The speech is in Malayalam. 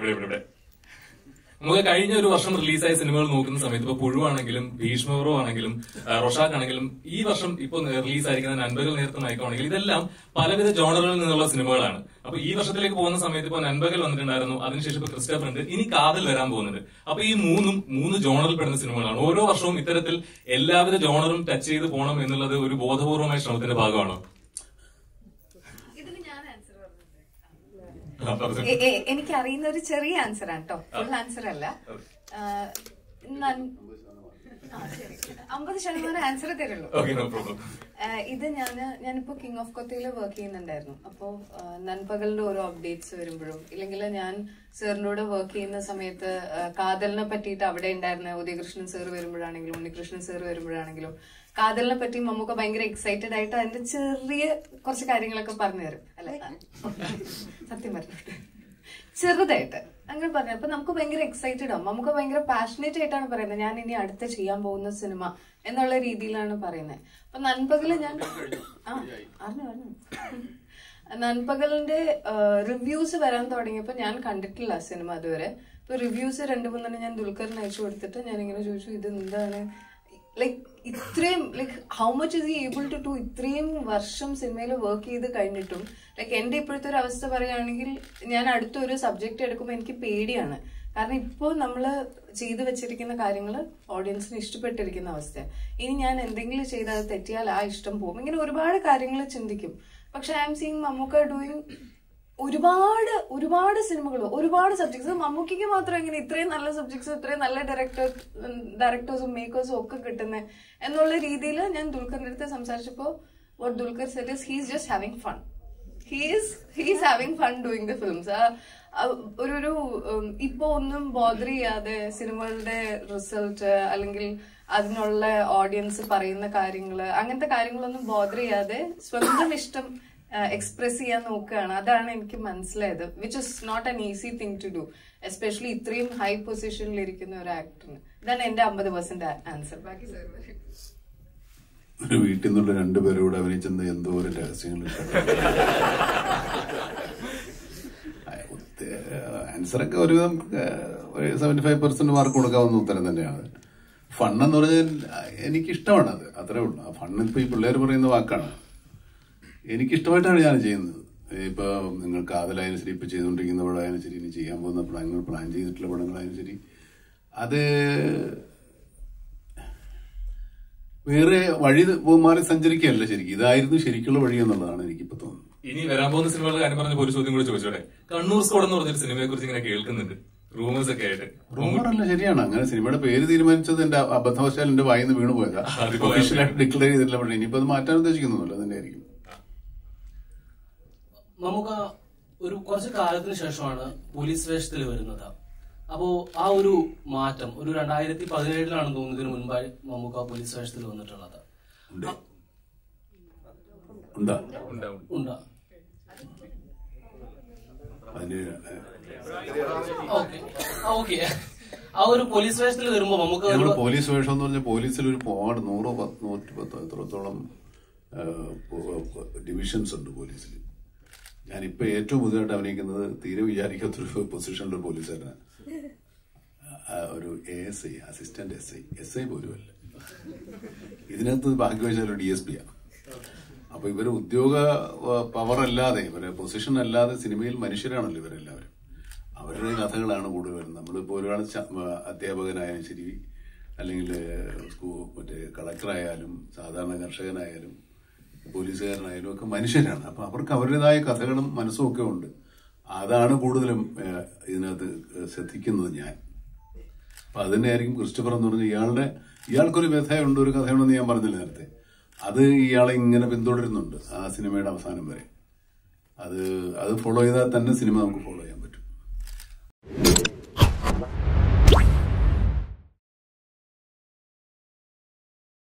ഇവിടെ ഇവിടെ ഇവിടെ നമുക്ക് കഴിഞ്ഞ ഒരു വർഷം റിലീസായ സിനിമകൾ നോക്കുന്ന സമയത്ത് ഇപ്പൊ പുഴുവാണെങ്കിലും ഭീഷ്മപുറം ആണെങ്കിലും ആ, റൊഷാക്ക് ആണെങ്കിലും ഈ വർഷം ഇപ്പൊ റിലീസായിരിക്കുന്ന നൻപകൽ നേരത്തെ മയക്കമാണെങ്കിലും ഇതെല്ലാം പലവിധ ജോണറുകളിൽ നിന്നുള്ള സിനിമകളാണ് അപ്പൊ ഈ വർഷത്തിലേക്ക് പോകുന്ന സമയത്ത് ഇപ്പൊ നൻപകൽ വന്നിട്ടുണ്ടായിരുന്നു അതിനുശേഷം ഇപ്പൊ ക്രിസ്റ്റഫർ ഉണ്ട് ഇനി കാതൽ വരാൻ പോകുന്നുണ്ട് അപ്പൊ ഈ മൂന്നും മൂന്ന് ജോണറിൽ പെടുന്ന സിനിമകളാണ് ഓരോ വർഷവും ഇത്തരത്തിൽ എല്ലാവിധ ജോണറും ടച്ച് ചെയ്ത് പോകണം എന്നുള്ളത് ഒരു ബോധപൂർവമായ ശ്രമത്തിന്റെ ഭാഗമാണോ ഇതിന് ഞാൻ ആൻസർ പറഞ്ഞിട്ടുണ്ട് ആ, പറഞ്ഞു. എ- എ- എനിക്ക് അറിയുന്ന ഒരു ചെറിയ ആൻസർ ആണ് കേട്ടോ ഫുൾ ആൻസർ അല്ല ആ, നൻ- ആ, ശരി. അമ്പത് ശതമാനം ആൻസർ തരുള്ളൂ ഓക്കെ നോ പ്രോബ്ലം ആ, ഇത് ഞാൻ ഞാനിപ്പോ കിങ് ഓഫ് കൊത്തയിൽ വർക്ക് ചെയ്യുന്നുണ്ടായിരുന്നു അപ്പോ ആ, നൻപകലിന്റെ ഓരോ അപ്ഡേറ്റ്സ് വരുമ്പോഴും ഇല്ലെങ്കിൽ ഞാൻ സാറിന്റെ കൂടെ വർക്ക് ചെയ്യുന്ന സമയത്ത് ആ, കാതലിനെ പറ്റിയിട്ട് അവിടെ ഉണ്ടായിരുന്ന ഉദയകൃഷ്ണൻ സാർ വരുമ്പോഴാണെങ്കിലും ഉണ്ണികൃഷ്ണൻ സാർ വരുമ്പോഴാണെങ്കിലും കാതലിനെ പറ്റി നമുക്ക് ഭയങ്കര എക്സൈറ്റഡ് ആയിട്ട് അതിന്റെ ചെറിയ കുറച്ച് കാര്യങ്ങളൊക്കെ പറഞ്ഞു തരും അല്ലെ സത്യം പറഞ്ഞിട്ട് ചെറുതായിട്ട് അങ്ങനെ പറഞ്ഞു അപ്പൊ നമുക്ക് ഭയങ്കര എക്സൈറ്റഡ് ആവും നമുക്ക് ഭയങ്കര പാഷനേറ്റ് ആയിട്ടാണ് പറയുന്നത് ഞാൻ ഇനി അടുത്ത ചെയ്യാൻ പോകുന്ന സിനിമ എന്നുള്ള രീതിയിലാണ് പറയുന്നത് അപ്പൊ നൻപകല് ഞാൻ ആ അറിഞ്ഞു അറിഞ്ഞു നൻപകലിന്റെ റിവ്യൂസ് വരാൻ തുടങ്ങിയപ്പോ ഞാൻ കണ്ടിട്ടില്ല സിനിമ അതുവരെ ഇപ്പൊ റിവ്യൂസ് രണ്ടു മൂന്നെണ്ണം ഞാൻ ദുൽഖറിന് അയച്ചു കൊടുത്തിട്ട് ഞാൻ ഇങ്ങനെ ചോദിച്ചു ഇത് എന്താണ് ലൈക്ക് ഇത്രയും like how much is able to do ഇത്രയും വർഷം സിനിമയിൽ വർക്ക് ചെയ്ത് കഴിഞ്ഞിട്ടും ലൈക്ക് എന്റെ ഇപ്പോഴത്തെ ഒരു അവസ്ഥ പറയുകയാണെങ്കിൽ ഞാൻ അടുത്തൊരു സബ്ജക്ട് എടുക്കുമ്പോൾ എനിക്ക് പേടിയാണ് കാരണം ഇപ്പോൾ നമ്മൾ ചെയ്തു വെച്ചിരിക്കുന്ന കാര്യങ്ങൾ ഓഡിയൻസിന് ഇഷ്ടപ്പെട്ടിരിക്കുന്ന അവസ്ഥ ഇനി ഞാൻ എന്തെങ്കിലും ചെയ്താൽ അത് തെറ്റിയാൽ ആ ഇഷ്ടം പോകും ഇങ്ങനെ ഒരുപാട് കാര്യങ്ങൾ ചിന്തിക്കും പക്ഷെ I am seeing Mammookka doing ഒരുപാട് ഒരുപാട് സിനിമകൾ ഒരുപാട് സബ്ജക്ട്സ് മമ്മൂക്കിക്ക് മാത്രം എങ്ങനെ ഇത്രയും നല്ല സബ്ജക്ട്സ് ഇത്രയും നല്ല ഡയറക്ടേഴ്സ് ഡയറക്ടേഴ്സും മേക്കേഴ്സും ഒക്കെ കിട്ടുന്നത് എന്നുള്ള രീതിയിൽ ഞാൻ ദുൽഖറിന്റെ അടുത്ത് സംസാരിച്ചപ്പോൾ what Dulquer set is he's just having fun he's he's having fun doing the films ഒരു ഒരു ഉം, ഇപ്പൊ ഒന്നും ബോദർ ചെയ്യാതെ സിനിമകളുടെ റിസൾട്ട് അല്ലെങ്കിൽ അതിനുള്ള ഓഡിയൻസ് പറയുന്ന കാര്യങ്ങള് അങ്ങനത്തെ കാര്യങ്ങളൊന്നും ബോദർ ചെയ്യാതെ സ്വന്തം ഇഷ്ടം എക്സ്പ്രസ് ചെയ്യാൻ നോക്കുകയാണ് അതാണ് എനിക്ക് മനസ്സിലായത് which is not an easy thing to do especially ഇത്രയും ഹൈ പൊസിഷനിൽ ഇരിക്കുന്ന ഒരു ആക്ടറിന് ഇതാണ് എന്റെ അമ്പത് പെർസെന്റ് ആൻസർ ബാക്കി സാർ പറയും ഒരു വീട്ടിൽ നിന്നുള്ള രണ്ടുപേരും കൂടെ അഭിനയിച്ചെന്ന് എന്തോ ഒരു രഹസ്യങ്ങൾ ആൻസറൊക്കെ ഒരുവിധം ഏഹ്, ഒരു സെവന്റി ഫൈവ് പെർസെന്റ് മാർക്ക് കൊടുക്കാവുന്ന ഉത്തരം തന്നെയാണ് ഫൺ എന്ന് പറഞ്ഞാൽ എനിക്കിഷ്ടമാണ് അത് അത്രേ ഉള്ളൂ ആ ഫൺ ഇപ്പൊ ഈ പിള്ളേർ പറയുന്ന വാക്കാണ് എനിക്കിഷ്ടമായിട്ടാണ് ഞാൻ ചെയ്യുന്നത് ഇപ്പൊ നിങ്ങൾ കാതലായാലും ശരി ഇപ്പൊ ചെയ്തുകൊണ്ടിരിക്കുന്ന പടമായാലും ശരി ഇനി ചെയ്യാൻ പോകുന്ന പടങ്ങൾ പ്ലാൻ ചെയ്തിട്ടുള്ള പടങ്ങളായാലും ശരി അത് വേറെ വഴി മാറി സഞ്ചരിക്കുകയല്ല ശരിക്കും ഇതായിരുന്നു ശരിക്കുള്ള വഴി എന്നുള്ളതാണ് എനിക്കിപ്പോ തോന്നുന്നത് ഇനി വരാൻ പോകുന്ന സിനിമകളുടെ കാര്യം പറഞ്ഞ ഒരു ചോദ്യം കൂടി ചോദിച്ചോടെ കണ്ണൂർ സ്കോഡ് എന്ന് പറഞ്ഞൊരു സിനിമയെ കുറിച്ച് ഇങ്ങനെ കേൾക്കുന്നുണ്ട് റൂമേഴ്സ് ഒക്കെ ആയിട്ട് റൂമറല്ല ശരിയാണ് അങ്ങനെ സിനിമയുടെ പേര് തീരുമാനിച്ചത് എന്റെ അബദ്ധവശാൽ എന്റെ വായിൽ നിന്ന് വീണു പോയതാ അതിപ്പോ ഒഫീഷ്യലായിട്ട് ഡിക്ലെയർ ചെയ്തിട്ടില്ല പക്ഷേ ഇനിയിപ്പോ അത് മാറ്റാൻ ഉദ്ദേശിക്കുന്നില്ല അതിന്റെ ആയിരിക്കും നമുക്ക് ഒരു കുറച്ച് കാലത്തിന് ശേഷമാണ് പോലീസ് വേഷത്തിൽ വരുന്നത് അപ്പോ ആ ഒരു മാറ്റം ഒരു രണ്ടായിരത്തി പതിനേഴിലാണ് തോന്നുന്നു ഇതിനു മുൻപായി മമ്മൂക്ക പോലീസ് വേഷത്തിൽ വന്നിട്ടുള്ളത് ഉണ്ട് ഉണ്ടാ ഉണ്ടാവും ഉണ്ടാ അതിന് ഓക്കെ ഓക്കെ ആ ഒരു പോലീസ് വേഷത്തിൽ വരുമ്പോ നമുക്ക് ഒരു ഞങ്ങൾ പോലീസ് വേഷം എന്ന് പറഞ്ഞാൽ പോലീസിൽ ഒരു ഒരുപാട് നൂറോ പത്ത് നൂറ്റി പത്തോ എത്രത്തോളം ഡിവിഷൻസ് ഉണ്ട് പോലീസിൽ ഞാനിപ്പോ ഏറ്റവും പുതിയതായിട്ട് അഭിനയിക്കുന്നത് തീരെ വിചാരിക്കാത്തൊരു പൊസിഷനിലൊരു പോലീസുകാരനാണ് ആ, ഒരു A S I assistant S I S I പോലും അല്ല ഇതിനകത്ത് ഭാഗ്യവശാൽ ഒരു ഡി എസ് പി ആണ് അപ്പൊ ഇവര് ഉദ്യോഗ പവർ അല്ലാതെ ഇവരെ പൊസിഷൻ അല്ലാതെ സിനിമയിൽ മനുഷ്യരാണല്ലോ ഇവരെല്ലാവരും അവരുടെ കഥകളാണ് കൂടുതൽ വരുന്നത് നമ്മളിപ്പോ ഒരാൾ ച- അധ്യാപകനായാലും ശരി അല്ലെങ്കിൽ സ്കൂൾ മറ്റേ കളക്ടറായാലും സാധാരണ കർഷകനായാലും പോലീസുകാരനായാലും ഒക്കെ മനുഷ്യരാണ് അപ്പൊ അവർക്ക് അവരുടേതായ കഥകളും മനസ്സും ഒക്കെ ഉണ്ട് അതാണ് കൂടുതലും ഏഹ്, ഇതിനകത്ത് ശ്രദ്ധിക്കുന്നത് ഞാൻ അപ്പൊ അത് തന്നെയായിരിക്കും ക്രിസ്റ്റഫർ എന്ന് പറഞ്ഞ ഇയാളുടെ ഇയാൾക്കൊരു വ്യഥയുണ്ട് ഒരു കഥയുണ്ടെന്ന് ഞാൻ പറഞ്ഞില്ല നേരത്തെ അത് ഇയാളെ ഇങ്ങനെ പിന്തുടരുന്നുണ്ട് ആ സിനിമയുടെ അവസാനം വരെ അത് അത് ഫോളോ ചെയ്താൽ തന്നെ സിനിമ നമുക്ക് ഫോളോ